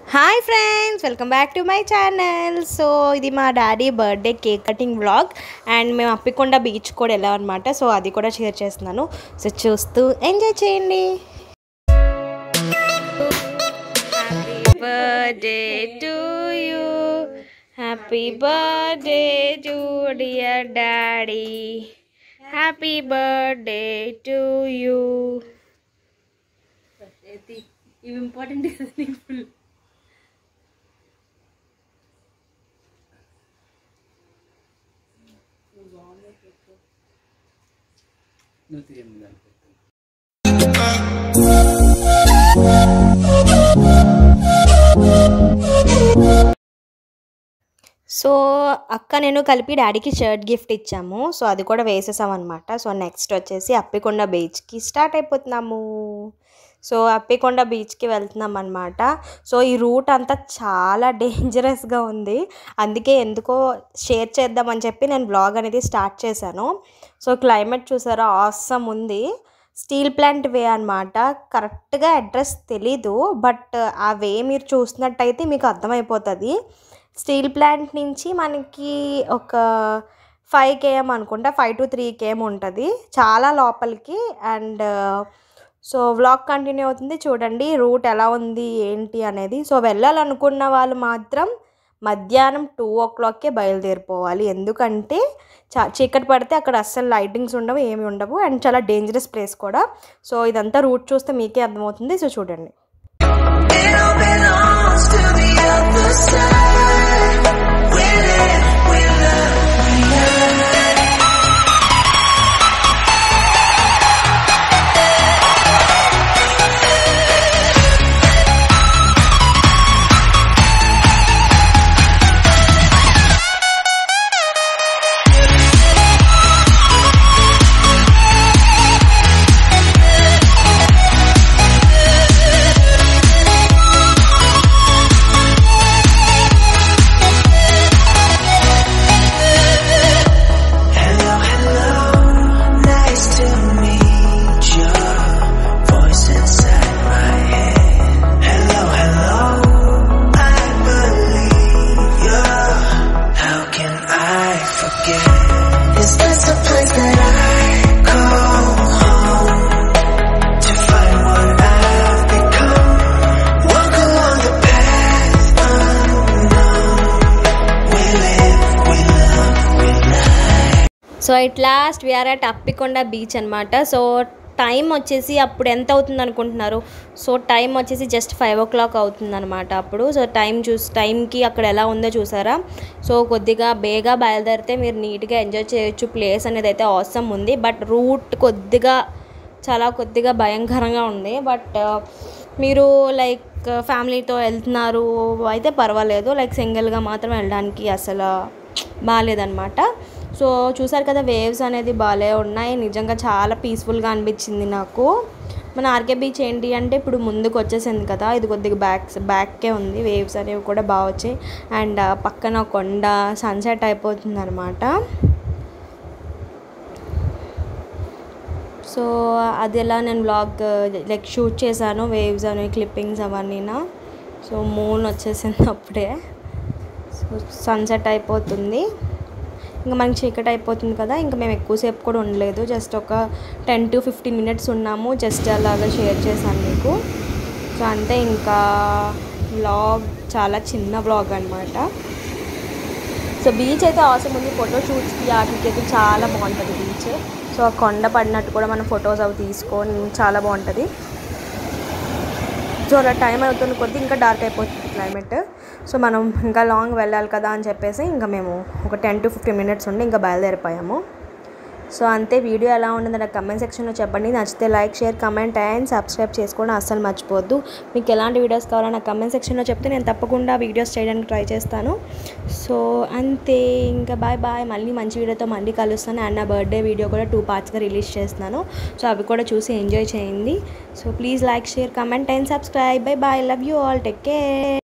Hi friends welcome back to my channel so ఇది మా daddy birthday cake cutting vlog and మేము Appikonda beach కూడా వెళ్ళాం అనమాట సో అది కూడా షేర్ చేస్తున్నాను సో చూస్తూ ఎంజాయ్ చేయండి birthday to you happy birthday to dear daddy happy birthday to you ఇవి ఇంపార్టెంట్ కదా నీకు ఫుల్ నువ్వు తీయండి దానికి సో అక్క నేను కలిపి డాడీకి షర్ట్ గిఫ్ట్ ఇచ్చాము సో అది కూడా వేసేసాం అనమాట సో నెక్స్ట్ వచ్చేసి అప్పికొండ బీచ్కి స్టార్ట్ అయిపోతున్నాము సో అప్పికొండ బీచ్కి వెళ్తున్నాం అనమాట సో ఈ రూట్ అంతా చాలా డేంజరస్గా ఉంది అందుకే ఎందుకో షేర్ చేద్దామని చెప్పి నేను బ్లాగ్ అనేది స్టార్ట్ చేశాను సో క్లైమేట్ చూసారా ఆసమ్ ఉంది స్టీల్ ప్లాంట్ వే అనమాట కరెక్ట్గా అడ్రస్ తెలీదు బట్ ఆ వే మీరు చూసినట్టయితే మీకు అర్థమైపోతుంది స్టీల్ ప్లాంట్ నుంచి మనకి ఒక ఫైవ్ కేఎం అనుకుంటా ఫైవ్ టు త్రీ కేఎం ఉంటుంది చాలా లోపలికి అండ్ సో వ్లాగ్ కంటిన్యూ అవుతుంది చూడండి రూట్ ఎలా ఉంది ఏంటి అనేది సో వెళ్ళాలనుకున్న వాళ్ళు మాత్రం మధ్యాహ్నం టూ ఓ క్లాక్కే బయలుదేరిపోవాలి ఎందుకంటే చా చీకటి పడితే అక్కడ అస్సలు లైటింగ్స్ ఉండవు ఏమి ఉండవు అండ్ చాలా డేంజరస్ ప్లేస్ కూడా సో ఇదంతా రూట్ చూస్తే మీకే అర్థమవుతుంది సో చూడండి It all belongs to the other side. We live, we love, we love. Hello, hello, nice to meet you. Voice inside my head. Hello, hello, I believe you. How can I forget? Is this a place that I call home? To find what I've become. Walk along the path unknown. We live, we love, we love. So it last we are at Appikonda beach అనమాట so time వచ్చేసి అప్పుడు ఎంత అవుతుంది అనుకుంటున్నారు so time వచ్చేసి just five o'clock అవుతుంది అనమాట అప్పుడు సో టైం చూసి టైంకి అక్కడ ఎలా ఉందో చూసారా సో కొద్దిగా బేగా బయలుదేరితే మీరు నీట్గా ఎంజాయ్ చేయొచ్చు ప్లేస్ అనేది అయితే అవసరం ఉంది బట్ రూట్ కొద్దిగా చాలా కొద్దిగా భయంకరంగా ఉంది బట్ మీరు లైక్ ఫ్యామిలీతో వెళ్తున్నారు అయితే పర్వాలేదు లైక్ సింగిల్గా మాత్రం వెళ్ళడానికి అసలు బాగాలేదన్నమాట సో చూసారు కదా వేవ్స్ అనేది బాగాలే ఉన్నాయి నిజంగా చాలా పీస్ఫుల్గా అనిపించింది నాకు మన ఆర్కే బీచ్ ఏంటి అంటే ఇప్పుడు ముందుకు వచ్చేసింది కదా ఇది కొద్దిగా బ్యాక్ బ్యాక్కే ఉంది వేవ్స్ అనేవి కూడా బాగా వచ్చాయి అండ్ పక్కన కొండ సన్సెట్ అయిపోతుంది అనమాట సో అది ఎలా నేను బ్లాగ్ లైక్ షూట్ చేశాను వేవ్స్ అని క్లిప్పింగ్స్ అవన్నీనా సో మూన్ వచ్చేసింది అప్పుడే సో సన్సెట్ అయిపోతుంది ఇంకా మనకి చీకటి అయిపోతుంది కదా ఇంకా మేము ఎక్కువసేపు కూడా ఉండలేదు జస్ట్ ఒక టెన్ టు ఫిఫ్టీన్ మినిట్స్ ఉన్నాము జస్ట్ అలాగా షేర్ చేశాను మీకు సో అంటే ఇంకా వ్లాగ్ చాలా చిన్న వ్లాగ్ అనమాట సో బీచ్ అయితే అవసరం ఉంది ఫోటో షూట్స్కి వాటికి అయితే చాలా బాగుంటుంది బీచ్ సో ఆ కొండ పడినట్టు కూడా మనం ఫొటోస్ అవి తీసుకొని చాలా బాగుంటుంది సో అలా టైం అవుతున్న కొద్దీ ఇంకా డార్క్ అయిపోతుంది క్లైమేట్ సో మనం ఇంకా లాంగ్ వెళ్ళాలి కదా అని చెప్పేసి ఇంకా మేము ఒక టెన్ టు ఫిఫ్టీన్ మినిట్స్ ఉండి ఇంకా బయలుదేరిపోయాము సో అంతే వీడియో ఎలా ఉంటుందో నాకు కమెంట్ సెక్షన్లో చెప్పండి నచ్చితే like share comment and subscribe చేసుకోవడం అస్సలు మర్చిపోవద్దు మీకు ఎలాంటి వీడియోస్ కావాలో నాకు కమెంట్ సెక్షన్లో చెప్తే నేను తప్పకుండా వీడియోస్ చేయడానికి ట్రై చేస్తాను సో అంతే ఇంకా బాయ్ బాయ్ మళ్ళీ మంచి వీడియోతో మళ్ళీ కలుస్తాను అండ్ నా బర్త్డే వీడియో కూడా టూ పార్ట్స్గా రిలీజ్ చేస్తున్నాను సో అవి కూడా చూసి ఎంజాయ్ చేయండి so please like share comment and subscribe bye bye love you all take care